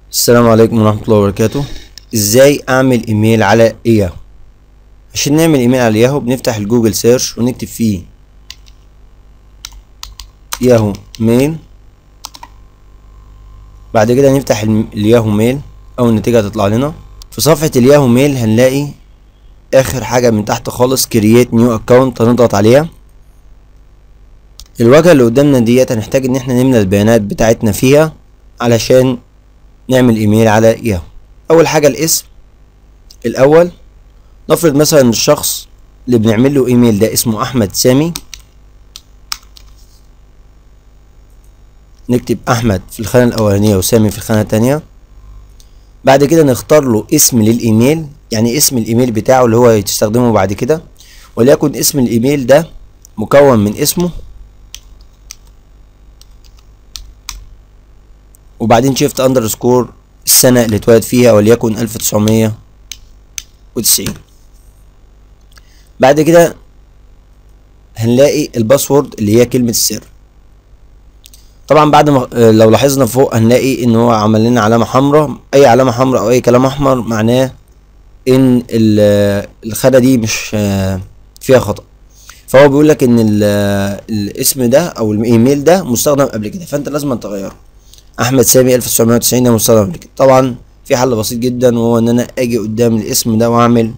السلام عليكم ورحمة الله وبركاته ازاي اعمل ايميل على ياهو عشان نعمل ايميل على ياهو بنفتح الجوجل سيرش ونكتب فيه ياهو ميل بعد كده نفتح الم- الياهو ميل اول نتيجة هتطلع لنا في صفحة الياهو ميل هنلاقي اخر حاجة من تحت خالص كرييت نيو اكونت هنضغط عليها الواجهة اللي قدامنا ديت هنحتاج ان احنا نملى البيانات بتاعتنا فيها علشان نعمل ايميل على ياهو اول حاجه الاسم الاول نفرض مثلا الشخص اللي بنعمل له ايميل ده اسمه احمد سامي نكتب احمد في الخانه الاولانيه وسامي في الخانه التانية بعد كده نختار له اسم للايميل يعني اسم الايميل بتاعه اللي هو هتستخدمه بعد كده وليكن اسم الايميل ده مكون من اسمه وبعدين شيفت اندرسكور السنة اللي اتولد فيها وليكن ألف تسعمية وتسعين بعد كده هنلاقي الباسورد اللي هي كلمة السر طبعا بعد ما آه، لو لاحظنا فوق هنلاقي ان هو عمل لنا علامة حمراء اي علامة حمراء او اي كلام احمر معناه ان ال- الخانة دي مش آه، فيها خطأ فهو بيقول لك ان ال- الاسم ده او الايميل ده مستخدم قبل كده فانت لازم تغيره احمد سامي 1990 ده مستخدم قبل كده طبعا في حل بسيط جدا وهو ان انا اجي قدام الاسم ده واعمل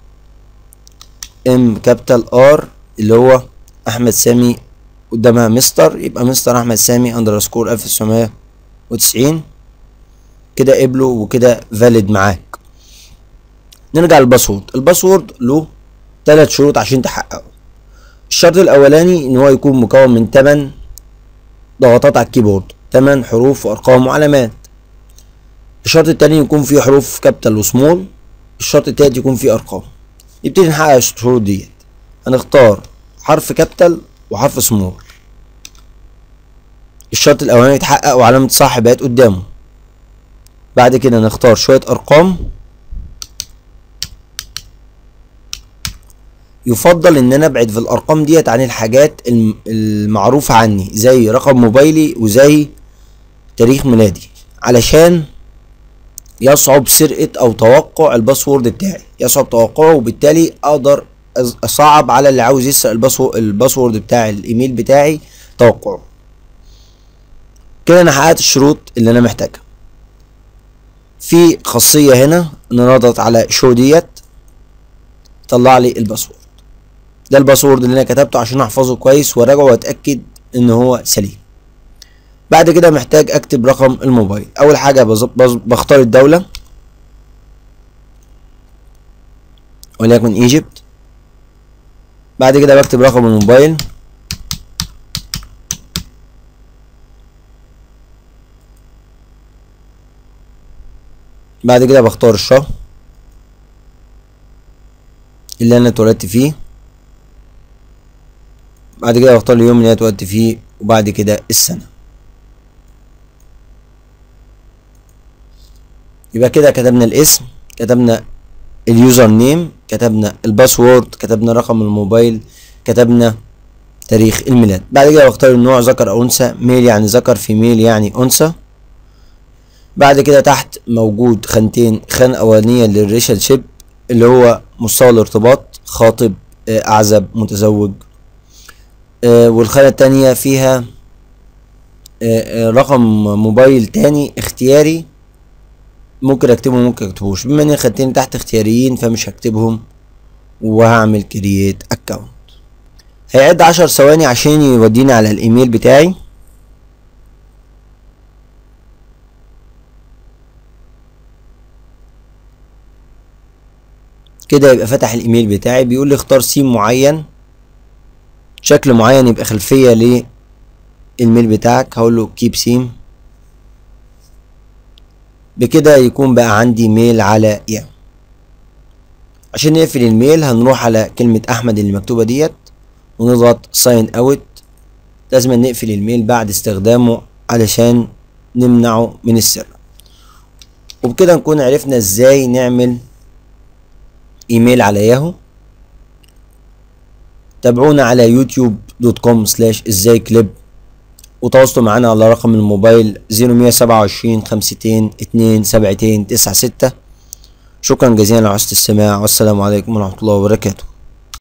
ام كابيتال ار اللي هو احمد سامي قدامها مستر يبقى مستر احمد سامي اندرسكور 1990 كده قبله وكده فاليد معاك نرجع للباسورد الباسورد له ثلاث شروط عشان تحققه الشرط الاولاني ان هو يكون مكون من 8 ضغطات على الكيبورد 8 حروف وارقام وعلامات الشرط التاني يكون فيه حروف كابيتال وسمول الشرط التالت يكون فيه ارقام نبتدي نحقق الشروط ديت هنختار حرف كابيتال وحرف سمول الشرط الاولاني يتحقق وعلامة صح بقت قدامه بعد كده نختار شوية ارقام يفضل ان انا ابعد في الارقام ديت عن الحاجات الم- المعروفة عني زي رقم موبايلي وزي تاريخ ميلادي علشان يصعب سرقة او توقع الباسورد بتاعي يصعب توقعه وبالتالي اقدر أز- اصعب على اللي عاوز يسرق الباسو- الباسورد بتاع الايميل بتاعي توقعه كده انا حققت الشروط اللي انا محتاجها في خاصية هنا ان انا اضغط على شو ديت طلع لي الباسورد ده الباسورد اللي انا كتبته عشان احفظه كويس وراجعه واتاكد ان هو سليم بعد كده محتاج اكتب رقم الموبايل اول حاجه بز- بز- بختار الدوله وليكن ايجيبت بعد كده بكتب رقم الموبايل بعد كده بختار الشهر اللي انا اتولدت فيه بعد كده بختار اليوم اللي انا اتولدت فيه وبعد كده السنة يبقى كده كتبنا الاسم كتبنا اليوزر نيم كتبنا الباسورد كتبنا رقم الموبايل كتبنا تاريخ الميلاد بعد كده بختار النوع ذكر او انثى ميل يعني ذكر فيميل يعني انثى بعد كده تحت موجود خانتين خانة أولانية للريشال شيب اللي هو مستوى الارتباط خاطب آه، أعزب متزوج آه، والخانة التانية فيها آه، آه، رقم موبايل تاني اختياري ممكن اكتبه ممكن اكتبوش بما ان الخانتين تحت اختياريين فمش هكتبهم وهعمل كرييت اكونت هيعد عشر ثواني عشان يوديني على الايميل بتاعي كده يبقى فتح الايميل بتاعي بيقول لي اختار سيم معين شكل معين يبقى خلفية للميل بتاعك هقول له كيب سيم بكده يكون بقى عندي ميل على ياهو عشان نقفل الميل هنروح على كلمة احمد اللي مكتوبة ديت ونضغط ساين اوت لازم نقفل الميل بعد استخدامه علشان نمنعه من السر وبكده نكون عرفنا ازاي نعمل ايميل على ياهو تابعونا على يوتيوب دوت كوم سلاش ازاي كليب وتواصلوا معنا على رقم الموبايل 0127 52 2 72 96 شكرا جزيلا على حسن الاستماع والسلام عليكم ورحمة الله وبركاته